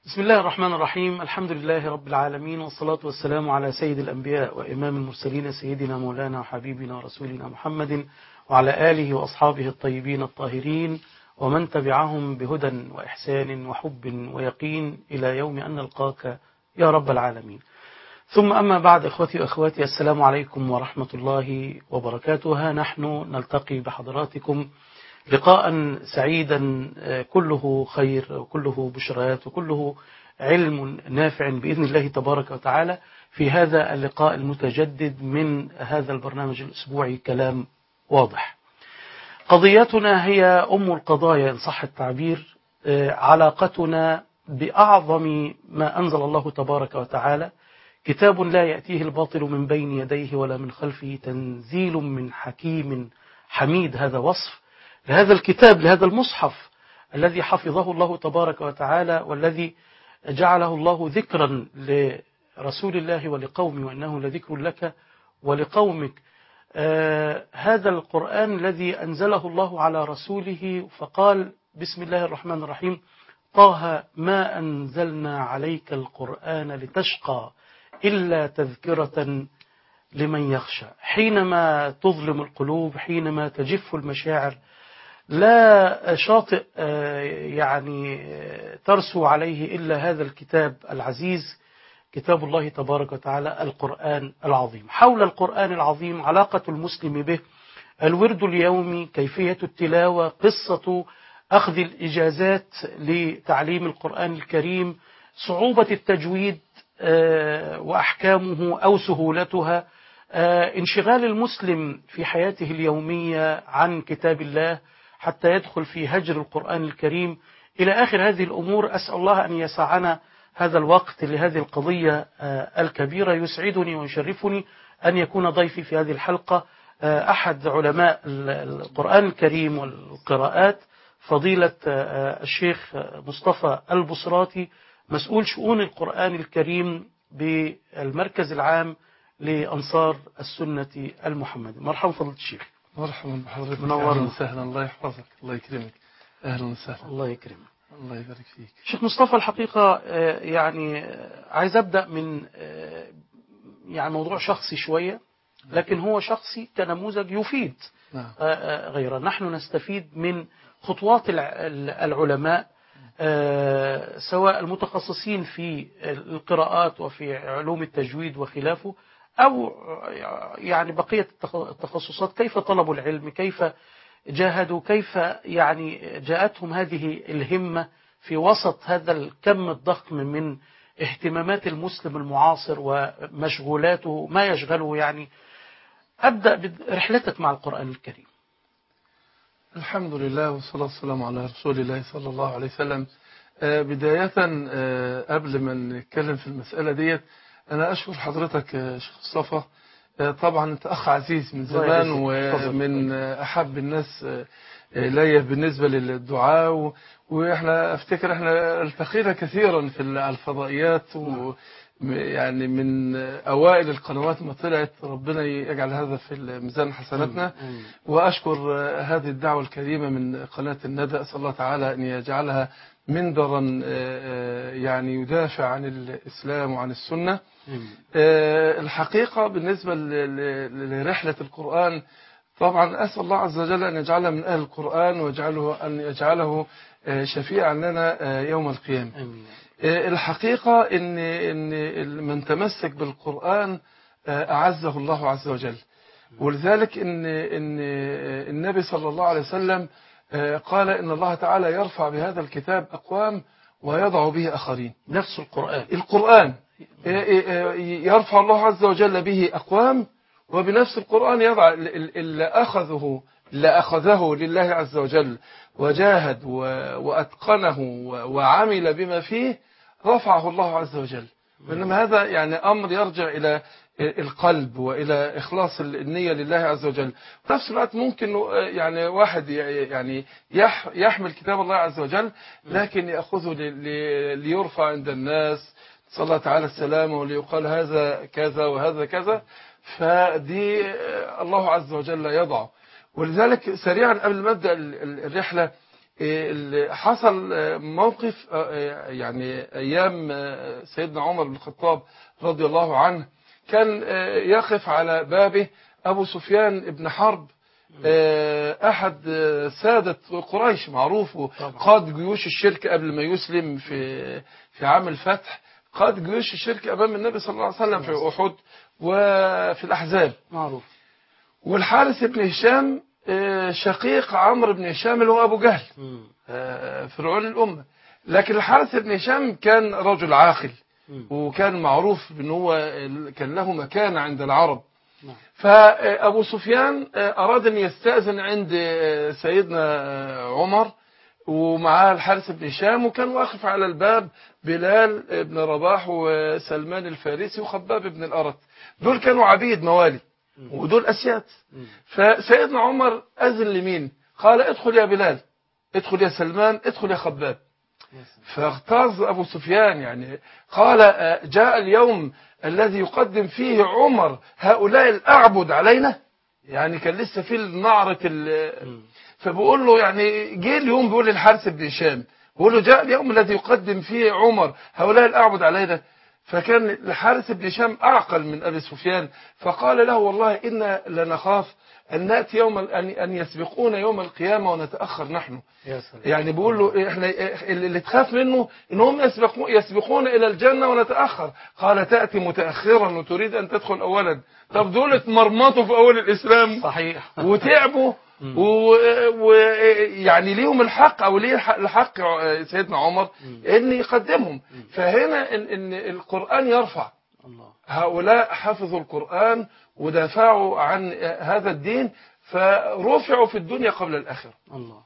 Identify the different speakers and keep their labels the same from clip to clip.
Speaker 1: بسم الله الرحمن الرحيم الحمد لله رب العالمين والصلاة والسلام على سيد الأنبياء وإمام المرسلين سيدنا مولانا وحبيبنا ورسولنا محمد وعلى آله وأصحابه الطيبين الطاهرين ومن تبعهم بهدى وإحسان وحب ويقين إلى يوم أن نلقاك يا رب العالمين ثم أما بعد إخوتي وأخواتي السلام عليكم ورحمة الله وبركاته ها نحن نلتقي بحضراتكم لقاء سعيدا كله خير وكله بشرات وكله علم نافع بإذن الله تبارك وتعالى في هذا اللقاء المتجدد من هذا البرنامج الأسبوعي كلام واضح قضيتنا هي أم القضايا إن صح التعبير علاقتنا بأعظم ما أنزل الله تبارك وتعالى كتاب لا يأتيه الباطل من بين يديه ولا من خلفه تنزيل من حكيم حميد هذا وصف لهذا الكتاب لهذا المصحف الذي حفظه الله تبارك وتعالى والذي جعله الله ذكرا لرسول الله ولقومه وإنه لذكر لك ولقومك آه هذا القرآن الذي أنزله الله على رسوله فقال بسم الله الرحمن الرحيم طه ما أنزلنا عليك القرآن لتشقى إلا تذكرة لمن يخشى حينما تظلم القلوب حينما تجف المشاعر لا شاطئ يعني ترسو عليه إلا هذا الكتاب العزيز كتاب الله تبارك وتعالى القرآن العظيم حول القرآن العظيم علاقة المسلم به الورد اليومي كيفية التلاوة قصة أخذ الإجازات لتعليم القرآن الكريم صعوبة التجويد وأحكامه أو سهولتها انشغال المسلم في حياته اليومية عن كتاب الله حتى يدخل في هجر القرآن الكريم إلى آخر هذه الأمور أسأل الله أن يسعنا هذا الوقت لهذه القضية الكبيرة يسعدني ويشرفني أن يكون ضيفي في هذه الحلقة أحد علماء القرآن الكريم والقراءات فضيلة الشيخ مصطفى البصراتي مسؤول شؤون القرآن الكريم بالمركز العام لأنصار السنة المحمدي مرحبا فضيلة الشيخ
Speaker 2: مرحبا بحضرتك
Speaker 1: منورنا.
Speaker 2: اهلا وسهلا الله يحفظك الله يكرمك اهلا وسهلا
Speaker 1: الله يكرمك
Speaker 2: الله يبارك فيك
Speaker 1: شيخ مصطفى الحقيقة آه، يعني آه، عايز أبدأ من آه، يعني موضوع شخصي شوية لكن هو شخصي كنموذج يفيد
Speaker 2: نعم
Speaker 1: آه، آه، غيره نحن نستفيد من خطوات الع- ال- العلماء آه، سواء المتخصصين في القراءات وفي علوم التجويد وخلافه أو يعني بقية التخ- التخصصات كيف طلبوا العلم كيف جاهدوا كيف يعني جاءتهم هذه الهمة في وسط هذا الكم الضخم من اهتمامات المسلم المعاصر ومشغولاته ما يشغله يعني أبدأ برحلتك مع القرآن الكريم
Speaker 2: الحمد لله والصلاة والسلام على رسول الله صلى الله عليه وسلم آه، بداية آه، قبل ما نتكلم في المسألة ديت أنا أشكر حضرتك يا شيخ مصطفى آه، طبعا أنت أخ عزيز من
Speaker 1: الله
Speaker 2: زمان
Speaker 1: يعزك.
Speaker 2: ومن آه، أحب الناس آه، إلي بالنسبة للدعاء و- وإحنا أفتكر إحنا التقينا كثيرا في الفضائيات و يعني من أوائل القنوات ما طلعت ربنا يجعل هذا في ميزان حسناتنا
Speaker 1: آمين.
Speaker 2: وأشكر آه، هذه الدعوة الكريمة من قناة الندى أسأل الله تعالى أن يجعلها منبرا آه، آه، يعني يدافع عن الإسلام وعن السنة
Speaker 1: آمين.
Speaker 2: آه، الحقيقة بالنسبة ل- ل- لرحلة القرآن طبعا أسأل الله عز وجل أن يجعلها من أهل القرآن ويجعله أن يجعله آه، شفيعا لنا آه، يوم القيامة
Speaker 1: آمين.
Speaker 2: آه، الحقيقة إن إن من تمسك بالقرآن آه، أعزه الله عز وجل ولذلك إن إن آه، النبي صلى الله عليه وسلم آه، قال إن الله تعالى يرفع بهذا الكتاب أقوام ويضع به آخرين
Speaker 1: نفس القرآن
Speaker 2: القرآن آه، آه، يرفع الله عز وجل به أقوام وبنفس القرآن يضع ال- ال- اللي أخذه اللي أخذه لله عز وجل وجاهد و- وأتقنه و- وعمل بما فيه رفعه الله عز وجل وإنما هذا يعني أمر يرجع إلى القلب وإلى إخلاص النية لله عز وجل في نفس الوقت ممكن يعني واحد يعني يح يحمل كتاب الله عز وجل لكن يأخذه ل- ل- ليرفع عند الناس صلى الله تعالى السلامة وليقال هذا كذا وهذا كذا فدي الله عز وجل يضعه ولذلك سريعا قبل ما ابدا ال- ال- الرحله ال- حصل آه، موقف آه، آه، يعني أيام آه، سيدنا عمر بن الخطاب رضي الله عنه كان آه، يقف على بابه أبو سفيان بن حرب آه، أحد آه، سادة قريش معروف
Speaker 1: طبعا.
Speaker 2: قاد جيوش الشرك قبل ما يسلم في في عام الفتح قاد جيوش الشرك أمام النبي صلى الله عليه وسلم في أحد وفي الأحزاب
Speaker 1: معروف
Speaker 2: والحارث بن هشام آه، شقيق عمرو بن هشام اللي هو أبو جهل
Speaker 1: مم.
Speaker 2: آه، فرعون الأمة لكن الحارث بن هشام كان رجل عاقل
Speaker 1: مم.
Speaker 2: وكان معروف بأن هو ال- كان له مكانة عند العرب
Speaker 1: نعم.
Speaker 2: فأبو سفيان آه، أراد أن يستأذن عند آه، سيدنا آه، عمر ومعاه الحارث بن هشام وكان واقف على الباب بلال بن رباح وسلمان الفارسي وخباب بن الأرت دول كانوا عبيد موالي ودول أسياد
Speaker 1: مم.
Speaker 2: فسيدنا عمر أذن لمين قال ادخل يا بلال ادخل يا سلمان ادخل يا خباب
Speaker 1: يا سلام.
Speaker 2: فاغتاظ أبو سفيان يعني قال آه، جاء اليوم الذي يقدم فيه عمر هؤلاء الأعبد علينا يعني كان لسه في نعرة ال-
Speaker 1: مم.
Speaker 2: فبقول له يعني جه اليوم بيقول للحارث بن هشام بيقول له جاء اليوم الذي يقدم فيه عمر هؤلاء الأعبد علينا فكان الحارث بن هشام أعقل من أبي سفيان فقال له والله إنا لنخاف أن نأتي يوم ال- أن أن يسبقونا يوم القيامة ونتأخر نحن
Speaker 1: يا سلام
Speaker 2: يعني بيقول له احنا اللي اللي تخاف منه ان هم يسبقون يسبقون الى الجنه ونتاخر قال تاتي متاخرا وتريد ان تدخل اولا طب دول اتمرمطوا في اول الاسلام
Speaker 1: صحيح
Speaker 2: وتعبوا
Speaker 1: مم.
Speaker 2: ويعني ليهم الحق او ليه الحق- الحق ع- سيدنا عمر
Speaker 1: مم.
Speaker 2: ان يقدمهم فهنا ان, إن القران يرفع
Speaker 1: الله
Speaker 2: هؤلاء حفظوا القران ودافعوا عن هذا الدين فرفعوا في الدنيا قبل الاخره
Speaker 1: الله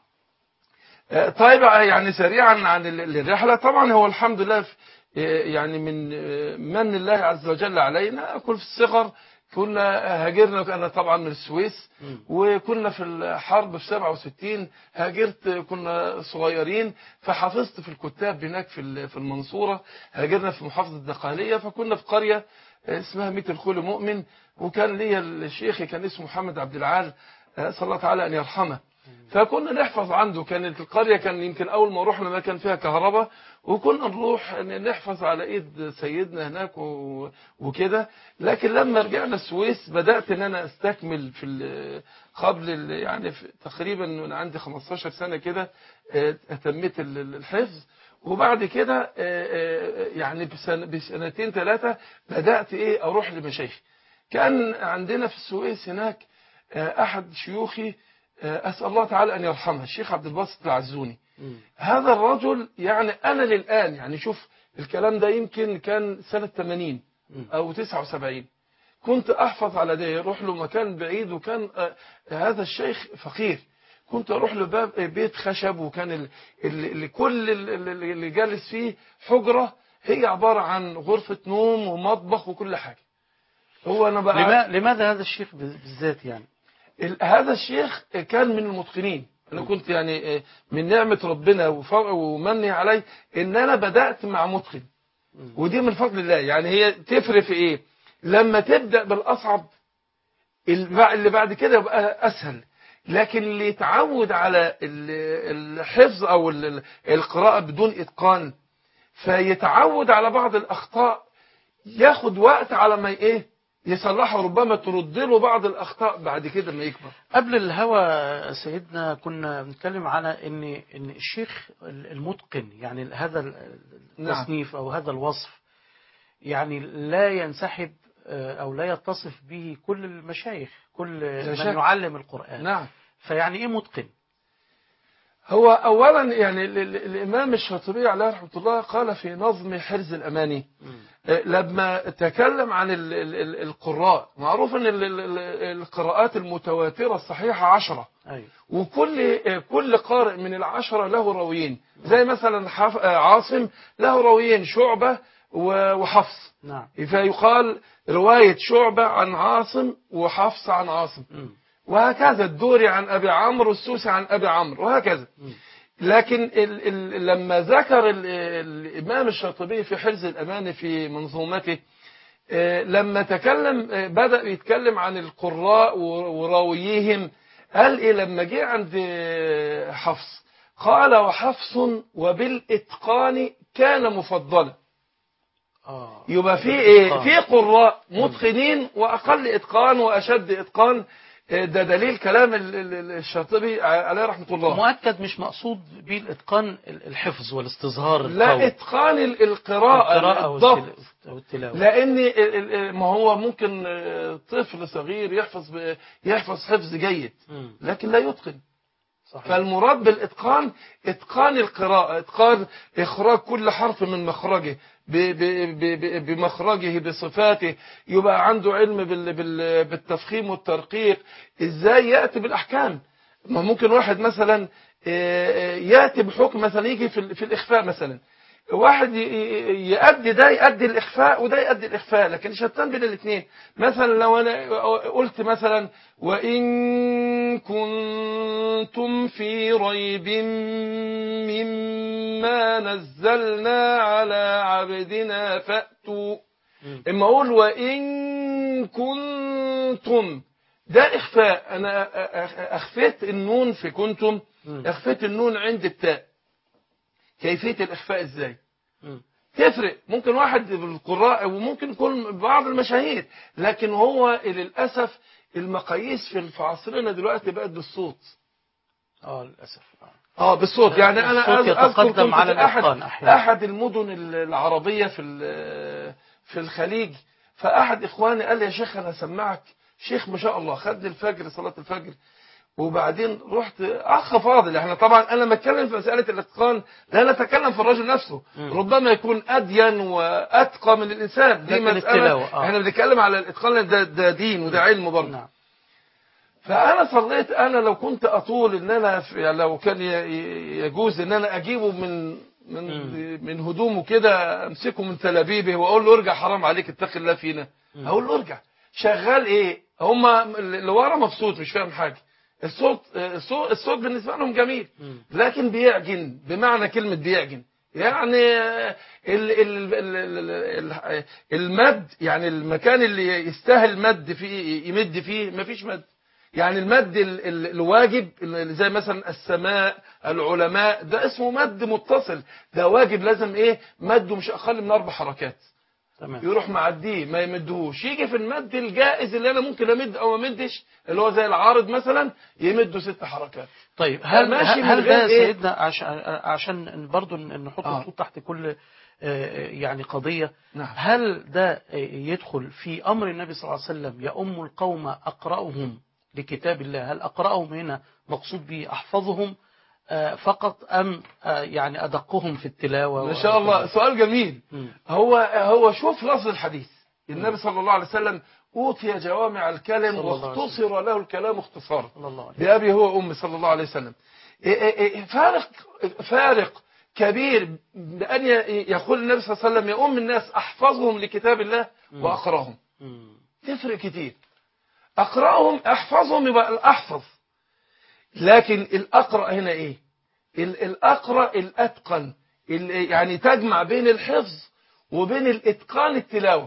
Speaker 2: آه، طيب آه، يعني سريعا عن ال- الرحلة طبعا هو الحمد لله في- آه، يعني من آه، من الله عز وجل علينا كل في الصغر كنا هاجرنا أنا طبعا من السويس
Speaker 1: مم.
Speaker 2: وكنا في الحرب في 67 هاجرت كنا صغيرين فحفظت في الكتاب هناك في ال- في المنصورة هاجرنا في محافظة الدقهلية فكنا في قرية آه، اسمها ميت الخول مؤمن وكان ليا الشيخ كان اسمه محمد عبد العال آه، صلى الله تعالى أن يرحمه فكنا نحفظ عنده كانت القرية كان يمكن أول ما رحنا ما كان فيها كهرباء وكنا نروح ن- نحفظ على إيد سيدنا هناك و- وكده لكن لما رجعنا السويس بدأت إن أنا أستكمل في ال- قبل ال- يعني في تقريبا وأنا عندي 15 سنة كده آه، أتميت ال- ال- الحفظ وبعد كده آه، آه، يعني بسن- بسنتين ثلاثة بدأت إيه أروح لمشايخ كان عندنا في السويس هناك آه، أحد شيوخي آه، أسأل الله تعالى أن يرحمه الشيخ عبد الباسط العزوني
Speaker 1: مم.
Speaker 2: هذا الرجل يعني أنا للآن يعني شوف الكلام ده يمكن كان سنة 80
Speaker 1: مم.
Speaker 2: أو 79 كنت أحفظ على ده يروح له مكان بعيد وكان آه، هذا الشيخ فقير كنت أروح له باب بيت خشب وكان ال- ال- اللي كل ال- ال- اللي جالس فيه حجرة هي عبارة عن غرفة نوم ومطبخ وكل حاجة هو أنا بقى
Speaker 1: لما لماذا هذا الشيخ بالذات يعني
Speaker 2: ال- هذا الشيخ كان من المتقنين انا كنت يعني آه، من نعمة ربنا وف- ومني علي ان انا بدأت مع متقن
Speaker 1: مم.
Speaker 2: ودي من فضل الله يعني هي تفرق في ايه لما تبدأ بالاصعب الب- اللي بعد كده يبقى اسهل لكن اللي يتعود على ال- الحفظ او ال- القراءة بدون اتقان فيتعود على بعض الاخطاء ياخد وقت على ما ايه يصلحها ربما ترد له بعض الاخطاء بعد كده ما يكبر
Speaker 1: قبل الهوى سيدنا كنا بنتكلم على ان ان الشيخ المتقن يعني هذا
Speaker 2: نعم.
Speaker 1: التصنيف او هذا الوصف يعني لا ينسحب آه، او لا يتصف به كل المشايخ كل
Speaker 2: لا
Speaker 1: من
Speaker 2: شك.
Speaker 1: يعلم القرآن
Speaker 2: نعم
Speaker 1: فيعني ايه متقن
Speaker 2: هو اولا يعني ال- ال- الامام الشاطبي عليه رحمه الله قال في نظم حرز الاماني آه، لما تكلم عن ال- ال- ال- القراء معروف ان ال- ال- ال- القراءات المتواتره الصحيحه عشرة
Speaker 1: ايوه
Speaker 2: وكل آه، كل قارئ من العشرة له راويين زي مثلا حف- آه، عاصم له راويين شعبة و- وحفص
Speaker 1: نعم
Speaker 2: فيقال رواية شعبة عن عاصم وحفص عن عاصم
Speaker 1: مم.
Speaker 2: وهكذا الدوري عن أبي عمرو والسوسي عن أبي عمرو وهكذا
Speaker 1: مم.
Speaker 2: لكن ال ال لما ذكر ال الإمام الشاطبي في حرز الأمان في منظومته آه، لما تكلم آه، بدأ يتكلم عن القراء و- وراويهم قال إيه لما جه عند آه، حفص قال وحفص وبالإتقان كان مفضلا
Speaker 1: اه
Speaker 2: يبقى في ايه
Speaker 1: الإتقان.
Speaker 2: في قراء متقنين واقل اتقان واشد اتقان آه، ده دليل كلام ال- ال- ال- الشاطبي عليه رحمه الله
Speaker 1: مؤكد مش مقصود به الاتقان ال- الحفظ والاستظهار
Speaker 2: لا
Speaker 1: القوي.
Speaker 2: اتقان ال- القراءه
Speaker 1: القراءة
Speaker 2: الضبط
Speaker 1: والتلا- والتلاوة
Speaker 2: لان ال- ال- ال- ما هو ممكن آه، طفل صغير يحفظ ب- يحفظ حفظ جيد
Speaker 1: مم.
Speaker 2: لكن لا يتقن
Speaker 1: صحيح
Speaker 2: فالمراد بالإتقان إتقان القراءة إتقان إخراج كل حرف من مخرجه ب- ب- ب- ب- بمخرجه بصفاته يبقى عنده علم بال- بال- بالتفخيم والترقيق إزاي يأتي بالأحكام ما ممكن واحد مثلا آه، آه، يأتي بحكم مثلا يجي في ال- في الإخفاء مثلا واحد ي- ي- يأدي ده يأدي الإخفاء وده يأدي الإخفاء لكن شتان بين الاثنين مثلا لو أنا قلت مثلا وإن كنتم في ريب مما نزلنا على عبدنا فأتوا
Speaker 1: مم.
Speaker 2: اما اقول وان كنتم ده اخفاء انا أ- أ- اخفيت النون في كنتم
Speaker 1: مم.
Speaker 2: اخفيت النون عند التاء كيفيه الاخفاء ازاي
Speaker 1: مم.
Speaker 2: تفرق ممكن واحد بالقراء وممكن يكون بعض المشاهير لكن هو للاسف المقاييس في في عصرنا دلوقتي بقت بالصوت
Speaker 1: اه للاسف آه.
Speaker 2: اه بالصوت يعني انا
Speaker 1: الصوت
Speaker 2: أذ- اذكر
Speaker 1: يتقدم
Speaker 2: كنت
Speaker 1: على
Speaker 2: في احد
Speaker 1: الإتقان أحيانا.
Speaker 2: احد المدن العربيه في ال- في الخليج فاحد اخواني قال لي يا شيخ انا اسمعك شيخ ما شاء الله خدني الفجر صلاه الفجر وبعدين رحت اخ فاضل احنا طبعا انا بتكلم في مساله الاتقان لا نتكلم في الرجل نفسه
Speaker 1: مم.
Speaker 2: ربما يكون ادين واتقى من الانسان دي
Speaker 1: لكن
Speaker 2: مساله
Speaker 1: التلاوة، آه.
Speaker 2: احنا بنتكلم على الاتقان لأن ده, ده دين وده علم برضه
Speaker 1: نعم
Speaker 2: فانا صليت انا لو كنت اطول ان انا في يعني لو كان ي- ي- يجوز ان انا اجيبه من من
Speaker 1: مم.
Speaker 2: من هدومه كده امسكه من تلابيبه واقول له ارجع حرام عليك اتقي الله فينا
Speaker 1: مم.
Speaker 2: هقول له ارجع شغال ايه هما اللي ورا مبسوط مش فاهم حاجه الصوت الصوت, الصوت بالنسبه لهم جميل
Speaker 1: مم.
Speaker 2: لكن بيعجن بمعنى كلمه بيعجن يعني ال ال ال ال ال المد يعني المكان اللي يستاهل مد فيه يمد فيه مفيش مد يعني المد ال- ال- الواجب اللي زي مثلا السماء العلماء ده اسمه مد متصل ده واجب لازم ايه مده مش اقل من اربع حركات
Speaker 1: تمام
Speaker 2: يروح معديه ما يمدهوش يجي في المد الجائز اللي انا ممكن امد او ما امدش اللي هو زي العارض مثلا يمده ست حركات
Speaker 1: طيب هل
Speaker 2: ماشي من
Speaker 1: هل
Speaker 2: غير
Speaker 1: ده
Speaker 2: إيه؟
Speaker 1: سيدنا عشان عشان برضه نحط
Speaker 2: آه.
Speaker 1: الخطوط تحت كل آه، يعني قضية
Speaker 2: نعم.
Speaker 1: هل ده آه، يدخل في أمر النبي صلى الله عليه وسلم يؤم القوم أقرأهم لكتاب الله هل أقرأهم هنا مقصود به أحفظهم آه، فقط أم آه، يعني أدقهم في التلاوة
Speaker 2: ما شاء الله سؤال جميل
Speaker 1: مم.
Speaker 2: هو هو شوف لفظ الحديث النبي صلى الله عليه وسلم اوتي جوامع الكلم
Speaker 1: صلى الله عليه
Speaker 2: واختصر له الكلام اختصارا
Speaker 1: صلى الله عليه
Speaker 2: بأبي هو أمي صلى الله عليه وسلم إيه إيه إيه فارق فارق كبير بأن ي- يقول النبي صلى الله عليه وسلم يا أم الناس أحفظهم لكتاب الله
Speaker 1: مم.
Speaker 2: وأقرأهم
Speaker 1: مم.
Speaker 2: تفرق كتير أقرأهم أحفظهم يبقى الأحفظ لكن الأقرأ هنا إيه ال- الأقرأ الأتقن ال- يعني تجمع بين الحفظ وبين الإتقان التلاوة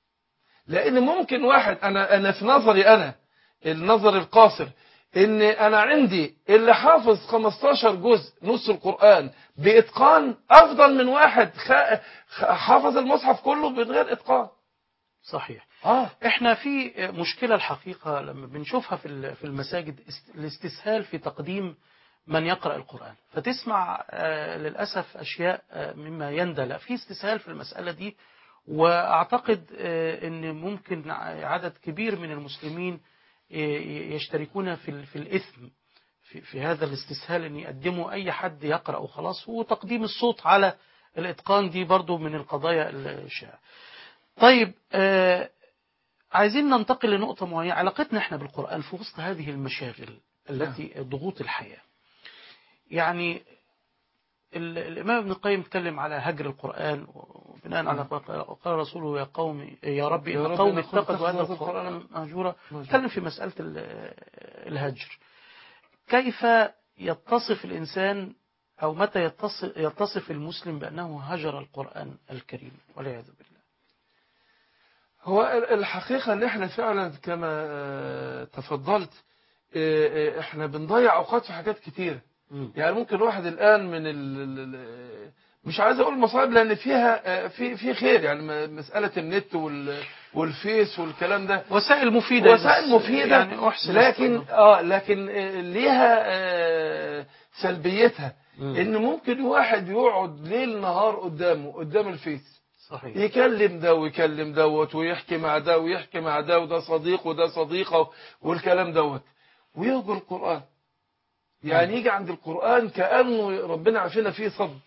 Speaker 2: لأن ممكن واحد أنا أنا في نظري أنا النظر القاصر إن أنا عندي اللي حافظ 15 جزء نص القرآن بإتقان أفضل من واحد خ- خ- حافظ المصحف كله من غير إتقان
Speaker 1: صحيح
Speaker 2: آه
Speaker 1: احنا في مشكلة الحقيقة لما بنشوفها في ال- في المساجد است- الاستسهال في تقديم من يقرأ القرآن فتسمع آه، للأسف أشياء آه، مما يندى لا في استسهال في المسألة دي وأعتقد آه، أن ممكن عدد كبير من المسلمين آه، يشتركون في ال- في الإثم في, في هذا الاستسهال أن يقدموا أي حد يقرأ وخلاص وتقديم الصوت على الإتقان دي برضو من القضايا الشائعة طيب آه عايزين ننتقل لنقطة معينة علاقتنا احنا بالقرآن في وسط هذه المشاغل التي ضغوط الحياة يعني ال- الإمام ابن القيم اتكلم على هجر القرآن وبناء على قال رسوله يا قوم يا رب
Speaker 2: يا
Speaker 1: إن
Speaker 2: رب
Speaker 1: قوم
Speaker 2: إن قوم
Speaker 1: اتخذوا هذا
Speaker 2: اتخذوا
Speaker 1: القرآن مهجورا
Speaker 2: مهجورا.
Speaker 1: اتكلم في مسألة ال- الهجر كيف يتصف الإنسان أو متى يتصف, يتصف المسلم بأنه هجر القرآن الكريم والعياذ بالله
Speaker 2: هو ال- الحقيقة ان احنا فعلا كما آه، تفضلت آه، آه، احنا بنضيع اوقات في حاجات كتيرة
Speaker 1: مم.
Speaker 2: يعني ممكن واحد الآن من ال ال- مش عايز أقول مصائب لأن فيها آه، في في خير يعني م- مسألة النت وال والفيس والكلام ده
Speaker 1: وسائل مفيدة
Speaker 2: وسائل
Speaker 1: بس
Speaker 2: مفيدة
Speaker 1: يعني أحسن
Speaker 2: لكن
Speaker 1: استخدام.
Speaker 2: اه لكن آه، ليها آه، سلبيتها
Speaker 1: مم.
Speaker 2: ان ممكن واحد يقعد ليل نهار قدامه قدام الفيس
Speaker 1: صحيح
Speaker 2: يكلم ده ويكلم دوت ويحكي مع ده ويحكي مع ده وده صديق وده صديقه والكلام دوت ويهجر القرآن يعني يجي عند القرآن كأنه ربنا عافينا فيه صد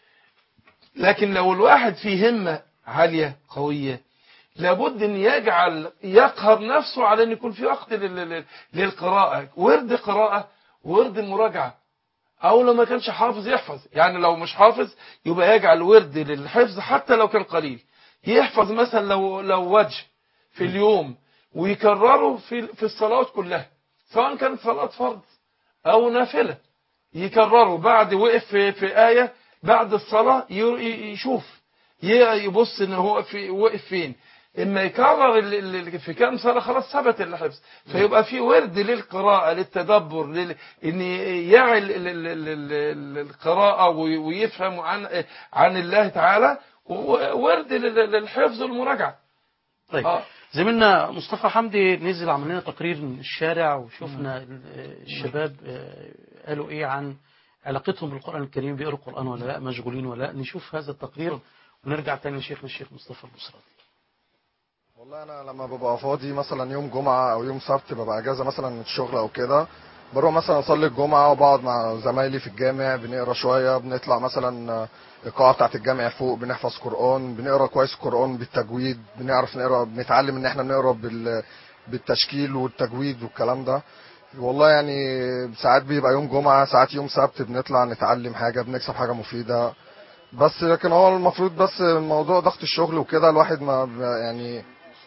Speaker 2: لكن لو الواحد فيه همة عالية قوية لابد ان يجعل يقهر نفسه على ان يكون في وقت لل- لل- للقراءة ورد قراءة ورد مراجعة او لو ما كانش حافظ يحفظ يعني لو مش حافظ يبقى يجعل ورد للحفظ حتى لو كان قليل يحفظ مثلا لو لو وجه في اليوم ويكرره في في الصلوات كلها سواء كانت صلاة فرض او نافلة يكرره بعد وقف في, في آية بعد الصلاة ي- ي- يشوف ي- يبص ان هو في وقف فين اما يكرر ال- ال- ال- في كام صلاة خلاص ثبت الحفظ فيبقى في ورد للقراءة للتدبر لل... ان يعي ال- ال- ال- ال- ال- القراءة وي- ويفهم عن عن الله تعالى وورد لل- للحفظ والمراجعة
Speaker 1: طيب
Speaker 2: آه.
Speaker 1: زميلنا مصطفى حمدي نزل عمل لنا تقرير من الشارع وشفنا ال- الشباب آه، قالوا ايه عن علاقتهم بالقرآن الكريم بيقروا القرآن ولا لا مشغولين ولا لا نشوف هذا التقرير ونرجع تاني لشيخنا الشيخ مصطفى البصراتي
Speaker 3: والله انا لما ببقى فاضي مثلا يوم جمعه او يوم سبت ببقى اجازه مثلا من الشغل او كده بروح مثلا اصلي الجمعه وبقعد مع زمايلي في الجامع بنقرا شويه بنطلع مثلا القاعه بتاعه الجامع فوق بنحفظ قران بنقرا كويس قران بالتجويد بنعرف نقرا بنتعلم ان احنا نقرا بال بالتشكيل والتجويد والكلام ده والله يعني ساعات بيبقى يوم جمعه ساعات يوم سبت بنطلع نتعلم حاجه بنكسب حاجه مفيده بس لكن هو المفروض بس موضوع ضغط الشغل وكده الواحد ما يعني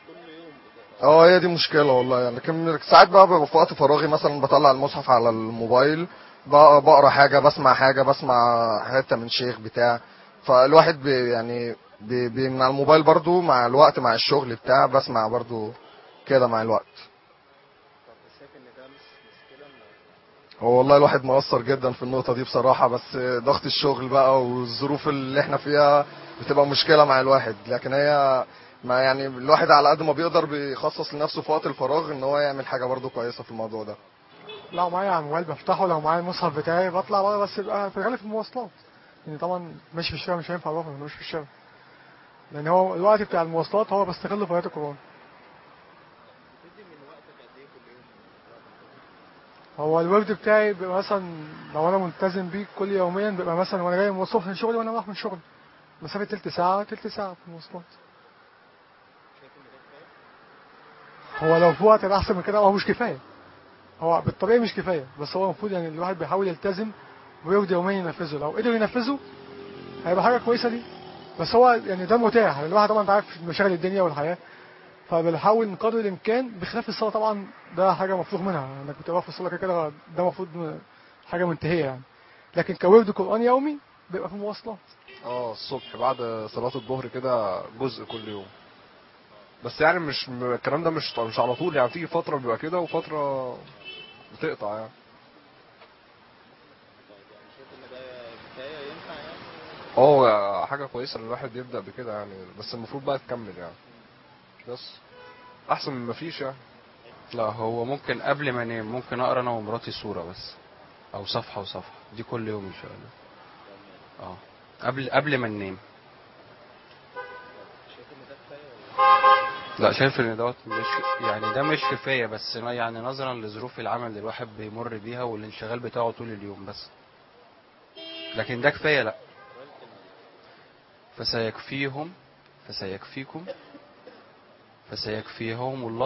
Speaker 3: اه هي دي مشكلة والله يعني لكن ساعات بقى ببقى في وقت فراغي مثلا بطلع المصحف على الموبايل بق- بقرا حاجة بسمع حاجة بسمع حتة من شيخ بتاع فالواحد بي يعني بي بي من على الموبايل برضو مع الوقت مع الشغل بتاع بسمع برضو كده مع الوقت هو والله الواحد مقصر جدا في النقطة دي بصراحة بس ضغط الشغل بقى والظروف اللي احنا فيها بتبقى مشكلة مع الواحد لكن هي ما يعني الواحد على قد ما بيقدر بيخصص لنفسه في وقت الفراغ ان هو يعمل حاجة برضو كويسة في الموضوع ده
Speaker 4: لو معايا على الموبايل بفتحه لو معايا المصحف بتاعي بطلع بقى بس يبقى في الغالب في المواصلات يعني طبعا ماشي في الشارع مش هينفع اروح مش في الشارع لان هو الوقت بتاع المواصلات هو بستغله في وقت القرآن هو الورد بتاعي بيبقى مثلا لو انا ملتزم بيه كل يوميا بيبقى مثلا وانا جاي من الصبح من شغلي وانا رايح من شغلي مسافه تلت ساعه تلت ساعه في المواصلات هو لو في وقت يبقى احسن من كده هو مش كفايه هو بالطبيعي مش كفايه بس هو المفروض يعني الواحد بيحاول يلتزم ويرد يوميا ينفذه لو قدر ينفذه هيبقى حاجه كويسه ليه بس هو يعني ده متاح الواحد طبعا انت عارف مشاغل الدنيا والحياه فبنحاول قدر الامكان بخلاف الصلاه طبعا ده حاجه مفروغ منها انك بتبقى في الصلاه كده كده ده المفروض حاجه منتهيه يعني لكن كورد قران يومي بيبقى في المواصلات
Speaker 5: اه الصبح بعد صلاة الظهر كده جزء كل يوم بس يعني مش م- الكلام ده مش مش على طول يعني في فترة بيبقى كده وفترة بتقطع يعني اه حاجة كويسة ان الواحد يبدأ بكده يعني بس المفروض بقى تكمل يعني بس احسن من مفيش يعني
Speaker 6: لا هو ممكن قبل ما انام ممكن اقرا انا ومراتي سوره بس او صفحه وصفحه دي كل يوم ان شاء الله اه قبل قبل ما ننام لا شايف ان دوت مش يعني ده مش كفايه بس يعني نظرا لظروف العمل اللي الواحد بيمر بيها والانشغال بتاعه طول اليوم بس لكن ده كفايه لا فسيكفيهم فسيكفيكم فسيكفيهم الله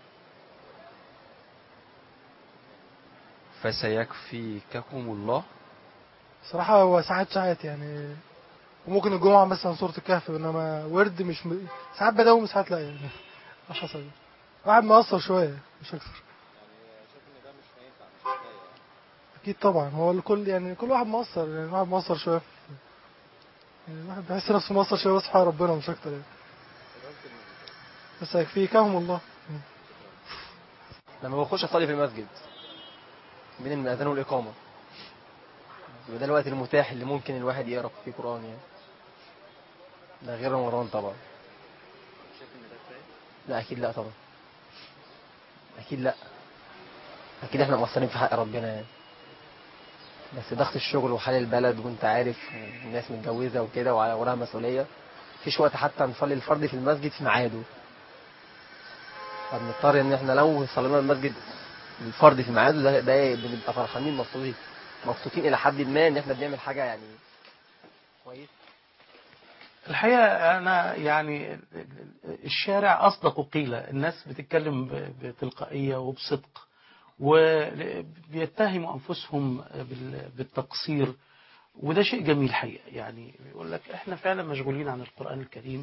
Speaker 6: فسيكفيكهم الله
Speaker 4: صراحة هو ساعات ساعات يعني وممكن الجمعة مثلا سورة الكهف انما ورد مش م... ساعات بداوم ساعات لا يعني على حسب واحد مقصر شوية مش اكتر اكيد طبعا هو الكل يعني كل واحد مقصر يعني واحد مقصر شوية في يعني الواحد بيحس نفسه مقصر شوية بس في ربنا مش اكتر يعني بس هيكفيكهم الله
Speaker 7: لما بخش اصلي في المسجد بين الاذان والاقامه يبقى ده الوقت المتاح اللي ممكن الواحد يقرا فيه قران يعني ده غير رمضان طبعا لا اكيد لا طبعا اكيد لا اكيد احنا مقصرين في حق ربنا يعني بس ضغط الشغل وحال البلد وانت عارف الناس متجوزه وكده وعلى وراها مسؤوليه مفيش وقت حتى نصلي الفرض في المسجد في ميعاده فبنضطر ان احنا لو صلينا المسجد الفرض في ميعاده ده, ده بنبقى فرحانين مبسوطين مبسوطين الى حد ما ان احنا بنعمل حاجه يعني كويس
Speaker 1: الحقيقة أنا يعني الشارع أصدق قيل الناس بتتكلم ب- بتلقائية وبصدق وبيتهموا أنفسهم بال- بالتقصير وده شيء جميل حقيقة يعني بيقول لك إحنا فعلا مشغولين عن القرآن الكريم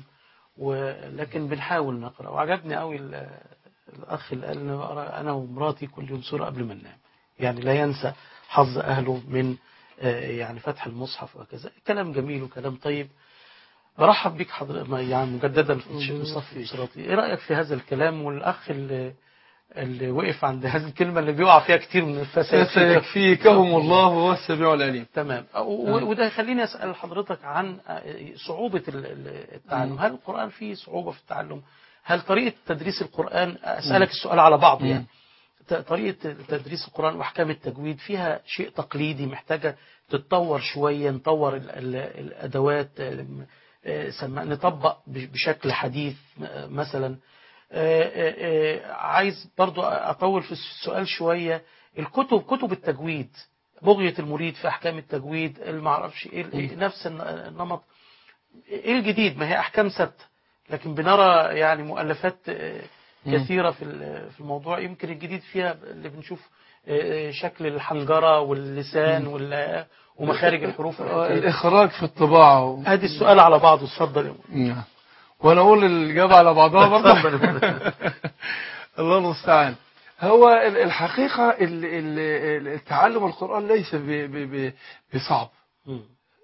Speaker 1: ولكن بنحاول نقرأ وعجبني قوي ال- الأخ اللي قال أنا بقرأ أنا ومراتي كل يوم سورة قبل ما ننام يعني لا ينسى حظ أهله من آه، يعني فتح المصحف وكذا كلام جميل وكلام طيب برحب بك حضرتك يعني مجددا في الشيخ مصطفى إسراطي ايه رايك في هذا الكلام والاخ اللي اللي وقف عند هذه الكلمه اللي بيقع فيها كتير من الفساد
Speaker 2: سيكفيكهم الله وهو السميع العليم
Speaker 1: تمام و- وده يخليني اسال حضرتك عن صعوبه ال- ال- التعلم هل القران فيه صعوبه في التعلم هل طريقه تدريس القران اسالك السؤال على بعضه يعني ت- طريقه تدريس القران واحكام التجويد فيها شيء تقليدي محتاجه تتطور شويه نطور ال- ال- الادوات آم، آه، سم- نطبق ب- بشكل حديث آه، مثلا آه، آه، آه، عايز برضو اطول في السؤال شويه الكتب كتب التجويد بغية المريد في أحكام التجويد المعرفش إيه إيه نفس الن- النمط إيه الجديد ما هي أحكام ثابتة لكن بنرى يعني مؤلفات آه، كثيرة في ال- في الموضوع يمكن الجديد فيها اللي بنشوف آه، شكل الحنجرة واللسان وال- ومخارج الحروف
Speaker 2: آه، الإخراج في الطباعة
Speaker 1: هذه السؤال على بعضه اتفضل
Speaker 2: نعم وانا اقول الإجابة على بعضها برضه
Speaker 1: اتفضل.
Speaker 2: الله المستعان هو ال- الحقيقة ال- ال- ال- تعلم القرآن ليس ب- ب- ب- بصعب
Speaker 1: مم.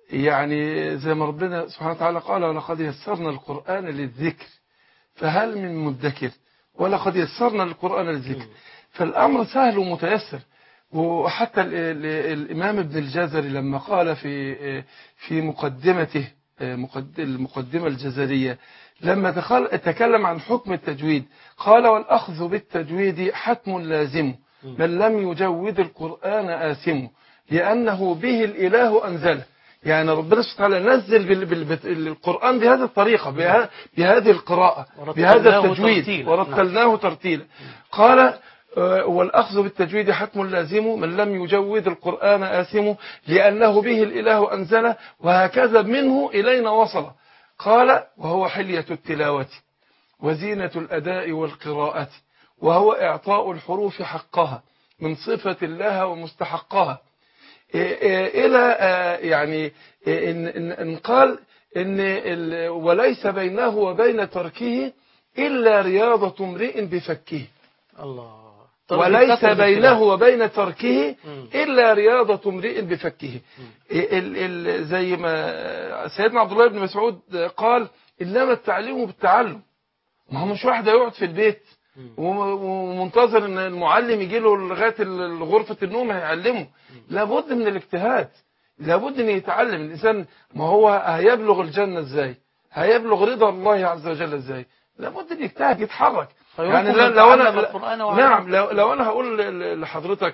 Speaker 2: يعني زي ما ربنا سبحانه وتعالى قال ولقد يسرنا القرآن للذكر فهل من مدكر ولقد يسرنا القرآن للذكر فالأمر سهل ومتيسر وحتى ال ال الإمام ابن الجزري لما قال في في مقدمته مقد- المقدمة الجزرية لما تخل- تكلم عن حكم التجويد قال والأخذ بالتجويد حتم لازم من لم يجود القرآن آثم لأنه به الإله أنزله يعني ربنا سبحانه وتعالى نزل بال- بال- بال- القرآن بهذه الطريقة بها- بهذه القراءة بهذا
Speaker 1: ورتلناه
Speaker 2: التجويد
Speaker 1: ترتيلا.
Speaker 2: ورتلناه ترتيلا قال آه، والأخذ بالتجويد حتم لازم من لم يجود القرآن آثم لأنه به الإله أنزله وهكذا منه إلينا وصل قال وهو حلية التلاوة وزينة الأداء والقراءة وهو إعطاء الحروف حقها من صفة الله ومستحقها إيه إيه إلى آه، يعني إيه إن, إن, إن قال إن ال- وليس بينه وبين تركه إلا رياضة امرئ بفكه
Speaker 1: الله
Speaker 2: وليس
Speaker 1: كثرة
Speaker 2: بينه
Speaker 1: الكلام.
Speaker 2: وبين تركه
Speaker 1: مم.
Speaker 2: إلا رياضة امرئ بفكه ال ال زي ما سيدنا عبد الله بن مسعود قال إنما التعليم بالتعلم ما هو مش واحد يقعد في البيت وم- ومنتظر ان المعلم يجي له لغايه ال- غرفه النوم هيعلمه لابد من الاجتهاد لابد ان يتعلم الانسان ما هو هيبلغ الجنه ازاي هيبلغ رضا الله عز وجل ازاي لابد ان يجتهد يتحرك
Speaker 1: خيركم
Speaker 2: يعني
Speaker 1: من
Speaker 2: لو لو
Speaker 1: تعلم
Speaker 2: انا
Speaker 1: القرآن وعلمه.
Speaker 2: نعم لو, لو انا هقول ل- ل- لحضرتك